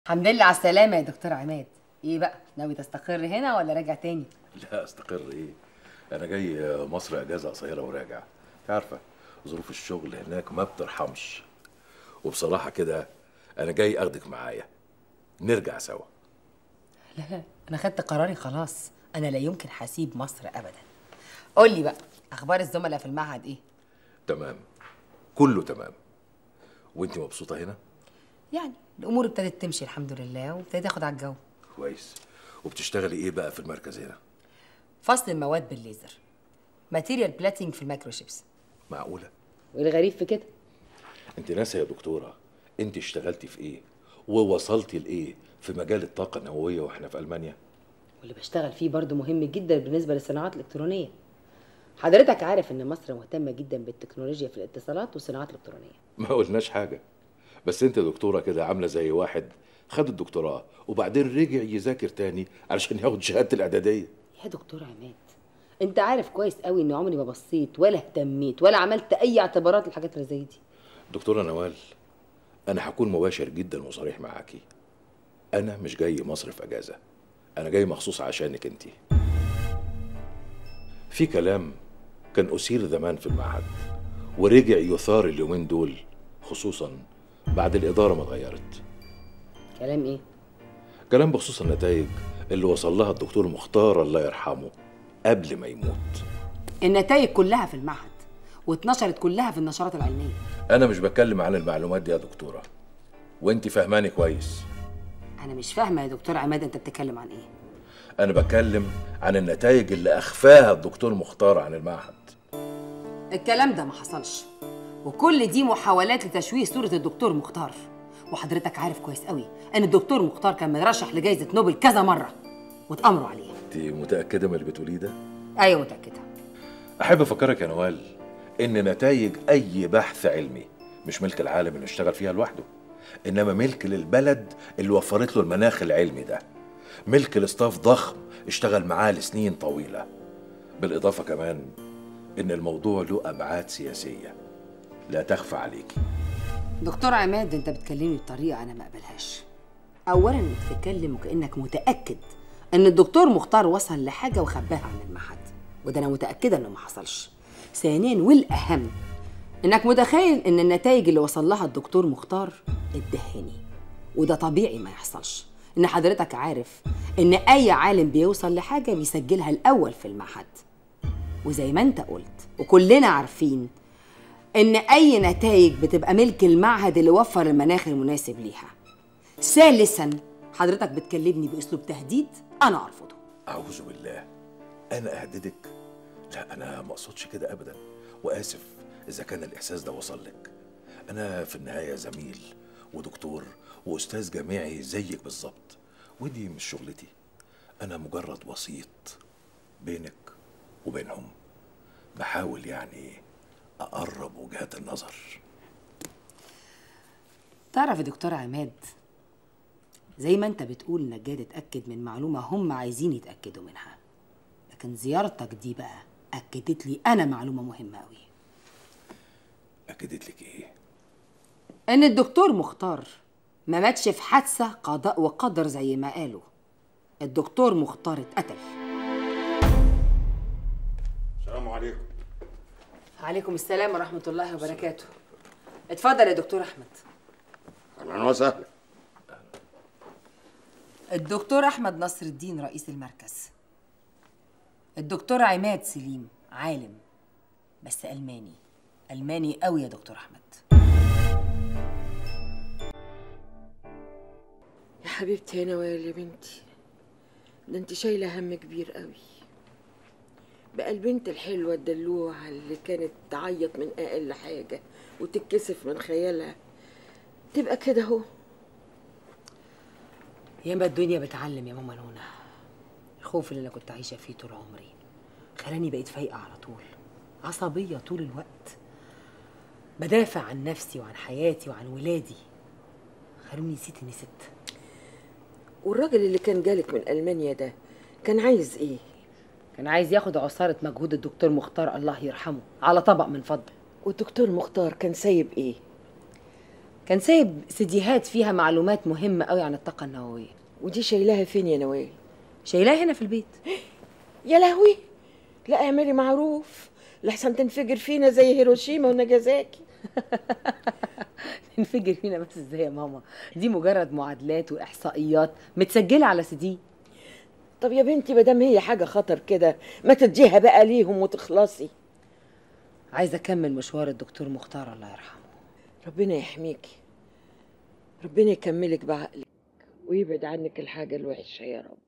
الحمد لله على السلامة يا دكتور عماد ايه بقى ناوي تستقر هنا ولا راجع تاني لا استقر ايه انا جاي مصر اجازه قصيره وراجع انت عارفه ظروف الشغل هناك ما بترحمش وبصراحه كده انا جاي اخدك معايا نرجع سوا لا لا انا خدت قراري خلاص انا لا يمكن هسيب مصر ابدا قول لي بقى اخبار الزملاء في المعهد ايه تمام كله تمام وانت مبسوطه هنا يعني الامور ابتدت تمشي الحمد لله وابتديت اخد على الجو كويس وبتشتغلي ايه بقى في المركز هنا فصل المواد بالليزر ماتيريال بلاتينج في المايكروشيبس معقوله والغريب في كده انت ناسيه يا دكتوره انت اشتغلتي في ايه ووصلتي لايه في مجال الطاقه النوويه واحنا في المانيا واللي بشتغل فيه برضه مهم جدا بالنسبه للصناعات الالكترونيه حضرتك عارف ان مصر مهتمه جدا بالتكنولوجيا في الاتصالات والصناعات الالكترونيه ما قلناش حاجه بس انت يا دكتوره كده عامله زي واحد خد الدكتوراه وبعدين رجع يذاكر تاني علشان ياخد شهاده الاعداديه يا دكتور عماد انت عارف كويس قوي ان عمري ما بصيت ولا اهتميت ولا عملت اي اعتبارات للحاجات اللي زي دي دكتوره نوال انا هكون مباشر جدا وصريح معاكي انا مش جاي مصر في اجازه انا جاي مخصوص عشانك انت في كلام كان اثير زمان في المعهد ورجع يثار اليومين دول خصوصا بعد الاداره ما اتغيرت كلام ايه كلام بخصوص النتائج اللي وصل لها الدكتور مختار الله يرحمه قبل ما يموت النتائج كلها في المعهد واتنشرت كلها في النشرات العلميه انا مش بتكلم عن المعلومات دي يا دكتوره وانت فهماني كويس انا مش فاهمه يا دكتور عماد انت بتتكلم عن ايه انا بتكلم عن النتائج اللي اخفاها الدكتور مختار عن المعهد الكلام ده ما حصلش وكل دي محاولات لتشويه صوره الدكتور مختار وحضرتك عارف كويس قوي ان الدكتور مختار كان مرشح لجائزه نوبل كذا مره واتامروا عليه انت متاكده من اللي بتقوليه ده ايوه متاكده احب افكرك يا نوال ان نتائج اي بحث علمي مش ملك العالم اللي اشتغل فيها لوحده انما ملك للبلد اللي وفرت له المناخ العلمي ده ملك لاستاف ضخم اشتغل معاه لسنين طويله بالاضافه كمان ان الموضوع له ابعاد سياسيه لا تخفى عليكي دكتور عماد انت بتكلمني بطريقه انا ما اقبلهاش اولا انت بتتكلم وكانك متاكد ان الدكتور مختار وصل لحاجه وخباها عن المعهد وده انا متاكده انه ما حصلش ثانيا والاهم انك متخيل ان النتائج اللي وصل لها الدكتور مختار ادهاني وده طبيعي ما يحصلش ان حضرتك عارف ان اي عالم بيوصل لحاجه بيسجلها الاول في المعهد وزي ما انت قلت وكلنا عارفين ان اي نتائج بتبقى ملك المعهد اللي وفر المناخ المناسب ليها ثالثا حضرتك بتكلمني باسلوب تهديد انا ارفضه اعوذ بالله انا اهددك لا انا ما اقصدش كده ابدا واسف اذا كان الاحساس ده وصل لك انا في النهايه زميل ودكتور واستاذ جامعي زيك بالظبط ودي مش شغلتي انا مجرد وسيط بينك وبينهم بحاول يعني اقرب وجهات النظر تعرف يا دكتور عماد زي ما انت بتقول انك جاي تتاكد من معلومه هم عايزين يتاكدوا منها لكن زيارتك دي بقى اكدت لي انا معلومه مهمه قوي اكدت لك ايه ان الدكتور مختار ما ماتش في حادثه قضاء وقدر زي ما قالوا الدكتور مختار اتقتل السلام عليكم عليكم السلام ورحمه الله وبركاته اتفضل يا دكتور احمد اهلا وسهلا الدكتور احمد نصر الدين رئيس المركز الدكتور عماد سليم عالم بس الماني الماني قوي يا دكتور احمد يا حبيبتي يا نوال يا بنتي ده انت شايله هم كبير قوي بقى البنت الحلوه الدلوعه اللي كانت تعيط من اقل حاجه وتتكسف من خيالها تبقى كده اهو ياما الدنيا بتعلم يا ماما نونا الخوف اللي انا كنت عايشه فيه طول عمري خلاني بقيت فايقه على طول عصبيه طول الوقت بدافع عن نفسي وعن حياتي وعن ولادي خلوني نسيت اني ست والراجل اللي كان جالك من المانيا ده كان عايز ايه كان عايز ياخد عصاره مجهود الدكتور مختار الله يرحمه على طبق من فضه والدكتور مختار كان سايب ايه كان سايب سيديهات فيها معلومات مهمه قوي عن الطاقه النوويه ودي شايلاها فين يا نوال شايلاها هنا في البيت يا لهوي لا اعملي معروف لحسن تنفجر فينا زي هيروشيما وناجازاكي انفجر فينا بس ازاي يا ماما دي مجرد معادلات واحصائيات متسجله على سي دي طب يا بنتي مادام هي حاجه خطر كده ما تديها بقى ليهم وتخلصي عايزه اكمل مشوار الدكتور مختار الله يرحمه ربنا يحميكي ربنا يكملك بعقلك ويبعد عنك الحاجه الوحشه يا رب